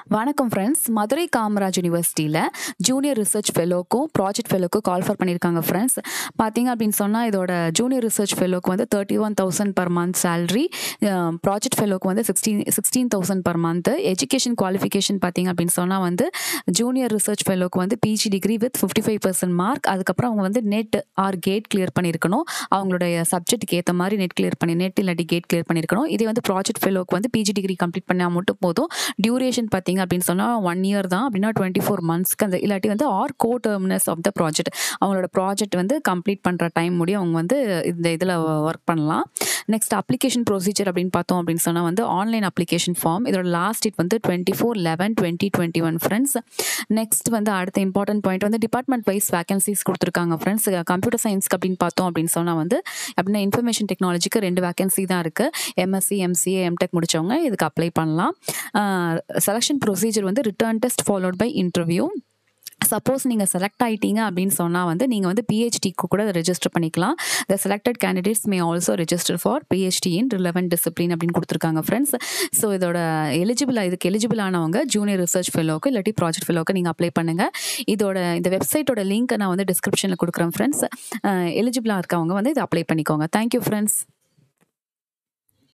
வணக்கம் ஃப்ரெண்ட்ஸ் மதுரை காமராஜ் யூனிவர்சிட்டியில் junior research ஃபெலோக்கும் ப்ராஜெக்ட் ஃபெலோக்கும் கால் ஃபர் பண்ணியிருக்காங்க ஃப்ரெண்ட்ஸ் பார்த்தீங்க அப்படின்னு சொன்னால் இதோட ஜூனியர் ரிசர்ச் ஃபெலோக்கு வந்து thirty one thousand per month salary project ஃபெலோக்கு வந்து sixteen sixteen thousand per month education qualification பார்த்தீங்க அப்படின்னு சொன்னால் வந்து ஜூனியர் ரிசர்ச் ஃபெலோக்கு வந்து PG degree with fifty five percent mark அதுக்கப்புறம் அவங்க வந்து நெட் ஆர் கேட் கிளியர் பண்ணியிருக்கணும் அவங்களுடைய சப்ஜெக்ட்டுக்கு ஏற்ற மாதிரி நெட் கிளியர் பண்ணி நெட் இல்லாட்டி கேட் கிளியர் பண்ணியிருக்கணும் இதே வந்து ப்ராஜெக்ட் ஃபெலோக்கு வந்து பிஜி டிகிரி கம்ப்ளீட் பண்ணால் மட்டும் போதும் டியூரேஷன் பார்த்தீங்க அப்படின்னு சொன்னால் ஒன் இயர் தான் அப்படின்னா டுவெண்ட்டி ஃபோர் மந்த்ஸ்க்கு அந்த இல்லாட்டி வந்து or coterminous of the project அவங்களோட ப்ராஜெக்ட் வந்து கம்ப்ளீட் பண்ணுற டைம் முடியும் அவங்க வந்து இந்த இதில் ஒர்க் பண்ணலாம் நெக்ஸ்ட் அப்ளிகேஷன் ப்ரொசீஜர் அப்படின்னு பார்த்தோம் அப்படின்னு சொன்னால் வந்து ஆன்லைன் அப்ளிகேஷன் ஃபார்ம் இதோட லாஸ்ட் டேட் வந்து twenty four eleven twenty twenty one friends next வந்து அடுத்த இம்பார்ட்டன்ட் பாயிண்ட் வந்து டிபார்ட்மெண்ட் வைஸ் வேகன்சிஸ் கொடுத்துருக்காங்க ஃப்ரெண்ட்ஸ் கம்ப்யூட்டர் சயின்ஸ்க்கு அப்படின்னு பார்த்தோம் அப்படின்னு சொன்னால் வந்து அப்படின்னா இன்ஃபர்மேஷன் டெக்னாலஜிக்கு ரெண்டு வேகன்சி தான் இருக்குது எம்எஸ்சி எம்சிஏ எம்டெக் முடிச்சவங்க இதுக்கு அப்ளை பண்ணலாம் செலெக்ஷன் ப்ரொசீஜர் வந்து written test followed by interview suppose நீங்கள் செலக்ட் ஆகிட்டீங்க அப்படின்னு சொன்னால் வந்து நீங்கள் வந்து பிஹெச்டிக்கு கூட ரெஜிஸ்டர் பண்ணிக்கலாம் the selected candidates may also register for PhD in relevant discipline அப்படின்னு கொடுத்துருக்காங்க ஃப்ரெண்ட்ஸ் ஸோ இதோட எலிஜிபிள் இதுக்கு எலிஜிபிள் ஆனவங்க ஜூனியர் ரிசர்ச் ஃபெலோக்கு இல்லாட்டி ப்ராஜெக்ட் ஃபெலோக்கு நீங்கள் அப்ளை பண்ணுங்கள் இதோட இந்த வெப்சைட்டோட லிங்க்கை நான் வந்து டிஸ்கிரிப்ஷனில் கொடுக்குறேன் ஃப்ரெண்ட்ஸ் எலிஜிபிளாக இருக்கவங்க வந்து இதை அப்ளை பண்ணிக்கோங்க தேங்க்யூ ஃப்ரெண்ட்ஸ்